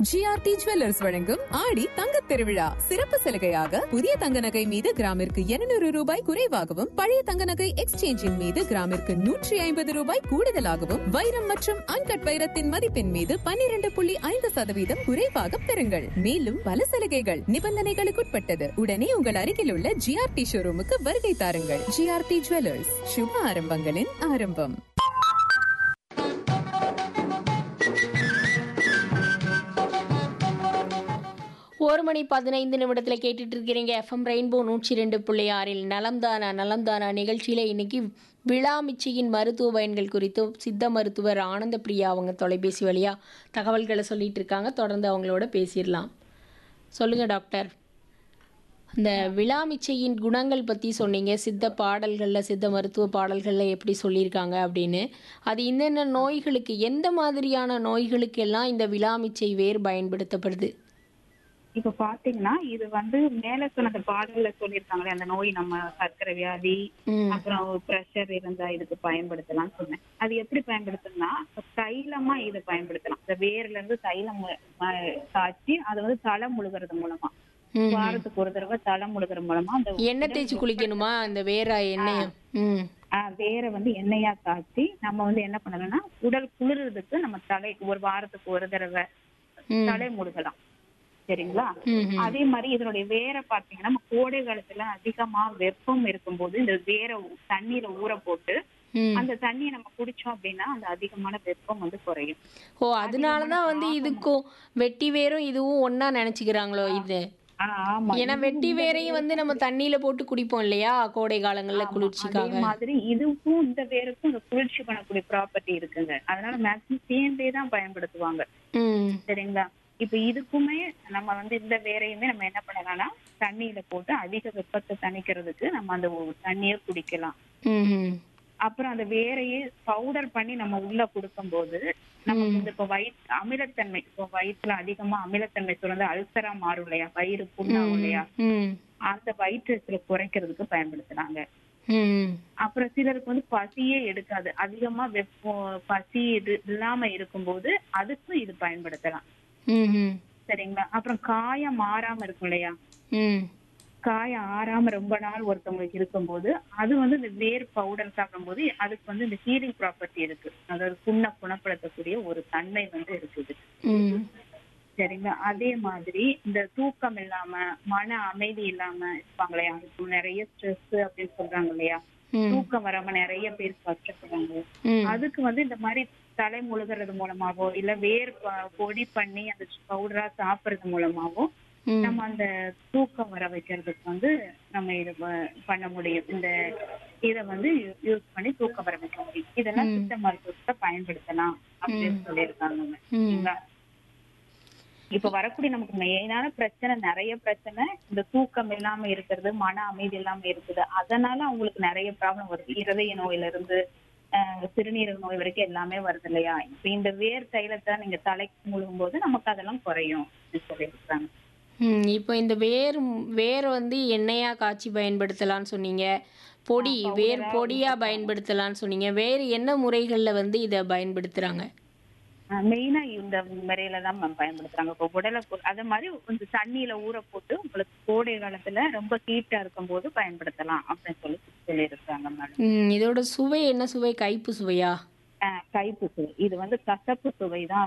GRT jewellers வழங்கும் ஆடி தங்கத் திருவிழா சிறப்பு சலுகையாக புதிய தங்க நகை மீது கிராமிற்கு 200 ரூபாய் குறைவாகவும் பழைய தங்க நகை எக்ஸ்சேஞ்சின் மீது கிராமிற்கு நூற்றி ஐம்பது ரூபாய் கூடுதலாகவும் வைரம் மற்றும் அன்கட் வைரத்தின் மதிப்பின் மீது பன்னிரண்டு புள்ளி ஐந்து சதவீதம் குறைவாக பெறுங்கள் மேலும் பல சலுகைகள் நிபந்தனைகளுக்குட்பட்டது உடனே உங்கள் அருகில் உள்ள ஜிஆர்டி ஷோரூமுக்கு வருகை தாருங்கள் ஜிஆர்டி ஜுவல்லர்ஸ் சுப ஆரம்பங்களின் ஆரம்பம் ஒரு மணி பதினைந்து நிமிடத்தில் கேட்டுட்டு இருக்கிறீங்க எஃப்எம் ரெயின்போ நூற்றி ரெண்டு புள்ளி ஆறில் நலம்தானா நலம்தானா நிகழ்ச்சியில் இன்னைக்கு விழாமிச்சியின் மருத்துவ பயன்கள் குறித்து சித்த மருத்துவர் ஆனந்த பிரியா அவங்க தொலைபேசி வழியாக தகவல்களை சொல்லிட்டு இருக்காங்க தொடர்ந்து அவங்களோட பேசிடலாம் சொல்லுங்கள் டாக்டர் இந்த விழாமிச்சையின் குணங்கள் பற்றி சொன்னீங்க சித்த பாடல்களில் சித்த மருத்துவ பாடல்களில் எப்படி சொல்லியிருக்காங்க அப்படின்னு அது என்னென்ன நோய்களுக்கு எந்த மாதிரியான நோய்களுக்கெல்லாம் இந்த விழாமிச்சை வேர் பயன்படுத்தப்படுது இப்ப பாத்தீங்கன்னா இது வந்து மேல சொன்ன பாடல்ல சொல்லியிருக்காங்களே அந்த நோய் நம்ம சர்க்கரை வியாதி ம் அப்புறம் பிரஷர் இருந்தா இதுக்கு பயன்படுத்தலாம் சொன்னேன் அது எப்படி பயன்படுத்தணும்னா தைலமா இதை பயன்படுத்தலாம் இந்த வேர்ல இருந்து தைலம் மு- ம- காய்ச்சி அதை வந்து தலை முழுகிறது மூலமா ம். வாரத்துக்கு ஒரு தடவை தலை முழுகிறது மூலமா அந்த எண்ணெய் தேய்ச்சி குளிக்கணுமா அந்த வேற எண்ணெய் ம் ஆஹ் வேற வந்து எண்ணெயா காய்ச்சி நம்ம வந்து என்ன பண்ணணும்னா உடல் குளிர்றதுக்கு நம்ம தலை ஒரு வாரத்துக்கு ஒரு தடவை ம். தலை முழுகலாம் சரிங்களா ம், ம். அதே மாதிரி இதனுடைய வேரை பாத்தீங்கன்னா நம்ம கோடை காலத்துல அதிகமா வெப்பம் இருக்கும்போது இந்த வேரை ஊ- தண்ணீரை ஊற போட்டு ம். அந்த தண்ணியை நம்ம குடிச்சோம் அப்படின்னா அந்த அதிகமான வெப்பம் வந்து குறையும் ஓ அதனால தான் வந்து இதுக்கும் வெட்டி வேரும் இதுவும் ஒண்ணா நினைச்சுக்கிறாங்களோ இது ஆஹ் ஆமா ஏன்னா வெட்டி வேரையும் வந்து நம்ம தண்ணியில போட்டு குடிப்போம் இல்லையா கோடை காலங்கள்ல அதே குளிர்ச்சிக்காக மாதிரி இதுக்கும் இந்த வேருக்கும் இந்த குளிர்ச்சி பண்ணக்கூடிய ப்ராப்பர்ட்டி இருக்குங்க அதனால மேக்ஸிமம் சேர்ந்தே தான் பயன்படுத்துவாங்க ம் சரிங்களா இப்ப இதுக்குமே நம்ம வந்து இந்த வேரையுமே நம்ம என்ன பண்ணலாம்னா தண்ணியில போட்டு அதிக வெப்பத்தை தணிக்கிறதுக்கு நம்ம அந்த ஒ- தண்ணியை குடிக்கலாம் ம் ம் அப்புறம் அந்த வேரையே பவுடர் பண்ணி நம்ம உள்ள கொடுக்கும்போது நமக்கு வந்து இப்ப வயிற்று அமிலத்தன்மை இப்போ வயிற்றுல அதிகமா அமிலத்தன்மை சுரந்து அல்சரா மாறும் இல்லையா வயிறு புண்ணாகும் இல்லையா ம் அந்த வயிற்றுல குறைக்கிறதுக்கு பயன்படுத்துறாங்க ம் அப்புறம் சிலருக்கு வந்து பசியே எடுக்காது அதிகமா வெப்பம் பசி இது இல்லாம இருக்கும்போது அதுக்கும் இது பயன்படுத்தலாம் ம் ம் சரிங்களா அப்புறம் காயம் மாறாம இருக்கும் இல்லையா ம் காயம் ஆறாம ரொம்ப நாள் ஒருத்தவங்களுக்கு இருக்கும்போது அது வந்து இந்த வேர் பவுடர் சாப்பிடும்போது அதுக்கு வந்து இந்த ஹீலிங் ப்ராப்பர்ட்டி இருக்கு அதாவது புண்ணை குணப்படுத்தக்கூடிய ஒரு தன்மை வந்து இருக்குது ம் சரிங்களா அதே மாதிரி இந்த தூக்கம் இல்லாம மன அமைதி இல்லாம இருப்பாங்களே அதுக்கு நிறைய ஸ்ட்ரெஸ் அப்படின்னு சொல்றாங்க இல்லையா ம் தூக்கம் வராம நிறைய பேர் கஷ்டப்படுறாங்க ம் அதுக்கு வந்து இந்த மாதிரி தலை முழுகிறது மூலமாவோ இல்ல வேர் ப- பொடி பண்ணி அந்த பவுடரா சாப்பிடுறது மூலமாவோ ம் நம்ம அந்த தூக்கம் வர வைக்கிறதுக்கு வந்து நம்ம இது ப- பண்ண முடியும் இந்த இத வந்து யூஸ் பண்ணி தூக்கம் வர வைக்க முடியும் இதெல்லாம் சித்த மருத்துவத்தை பயன்படுத்தலாம் அப்படின்னு சொல்லியிருக்காங்க சரிங்களா? இப்ப வரக்கூடிய நமக்கு மெயினான பிரச்சனை நிறைய பிரச்சனை இந்த தூக்கம் இல்லாம இருக்கிறது மன அமைதி இல்லாம இருக்குது அதனால அவங்களுக்கு நிறைய ப்ராப்ளம் வருது இருதய நோயில இருந்து ஆஹ், சிறுநீரக நோய் வரைக்கும் எல்லாமே வருது இல்லையா இப்ப இந்த வேர் தைலத்தை நீங்க தலைக்கு முழுகும் போது நமக்கு அதெல்லாம் குறையும் அப்படின்னு சொல்லியிருக்காங்க ம் இப்போ இந்த வேர் வேர் வந்து எண்ணெயா காய்ச்சி பயன்படுத்தலாம்னு சொன்னீங்க பொடி வேர் பொடியா பயன்படுத்தலாம்னு சொன்னீங்க வேறு என்ன முறைகள்ல வந்து இதை பயன்படுத்துறாங்க மெயினா இந்த முறையில தான் மேம் பயன்படுத்துறாங்க இப்போ உடலை கு- அதே மாதிரி கொஞ்சம் தண்ணியில ஊற போட்டு உங்களுக்கு கோடை காலத்துல ரொம்ப ஹீட்டா இருக்கும் போது பயன்படுத்தலாம் அப்படின்னு சொல்லி சொல்லியிருக்காங்க மேடம் ம் இதோட சுவை என்ன சுவை கைப்பு சுவையா கைப்பு சுவை இது வந்து கசப்பு சுவை தான்